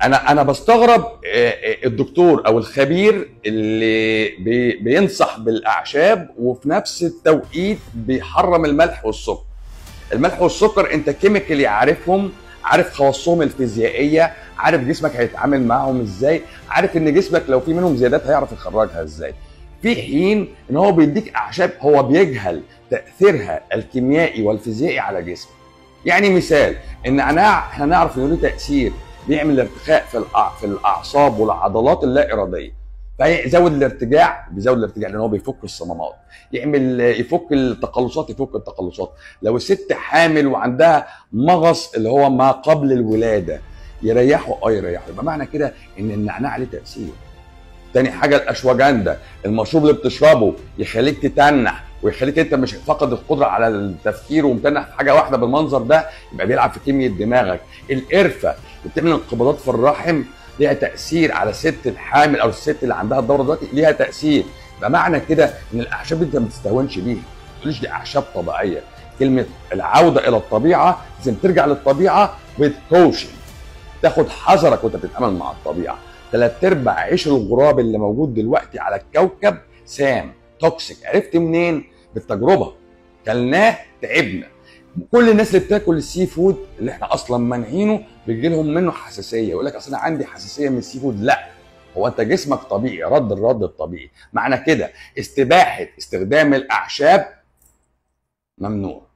انا انا بستغرب آه، آه، الدكتور او الخبير اللي بي- بينصح بالاعشاب وفي نفس التوقيت بيحرم الملح والسكر الملح والسكر انت كيميكالي عارفهم عارف خواصهم الفيزيائيه عارف جسمك هيتعامل معاهم ازاي عارف ان جسمك لو في منهم زيادات هيعرف يخرجها ازاي في حين ان هو بيديك اعشاب هو بيجهل تاثيرها الكيميائي والفيزيائي على جسمك يعني مثال النعناع احنا نعرف انه له تاثير بيعمل ارتخاء في الأع- في الاعصاب والعضلات اللا اراديه فيزود الارتجاع بيزود الارتجاع لان هو بيفك الصمامات يعمل يفك التقلصات يفك التقلصات لو الست حامل وعندها مغص اللي هو ما قبل الولاده يريحه اه يريحه يبقى معنى كده ان النعناع عليه تاثير تاني حاجه الاشواجندا المشروب اللي بتشربه يخليك تتنح ويخليك انت مش فقد القدره على التفكير ومتنح في حاجه واحده بالمنظر ده يبقى بيلعب في كيمياء دماغك القرفه اللي بتعمل انقباضات في الرحم ليها تاثير على الست الحامل او الست اللي عندها الدوره دلوقتي ليها تاثير يبقى معنى كده ان الاعشاب دي انت ما بتستهونش بيها ما تقوليش دي اعشاب طبيعيه كلمه العوده الى الطبيعه لازم ترجع للطبيعه بكوشن تاخد حذرك وانت بتتعامل مع الطبيعه ثلاث ارباع عيش الغراب اللي موجود دلوقتي على الكوكب سام توكسيك عرفت منين بالتجربه كلناه تعبنا كل الناس اللي بتاكل السي فود اللي احنا اصلا مانعينه بيجي لهم منه حساسيه يقول لك اصل انا عندي حساسيه من السي فود لا هو انت جسمك طبيعي رد الرد الطبيعي معنى كده استباحه استخدام الاعشاب ممنوع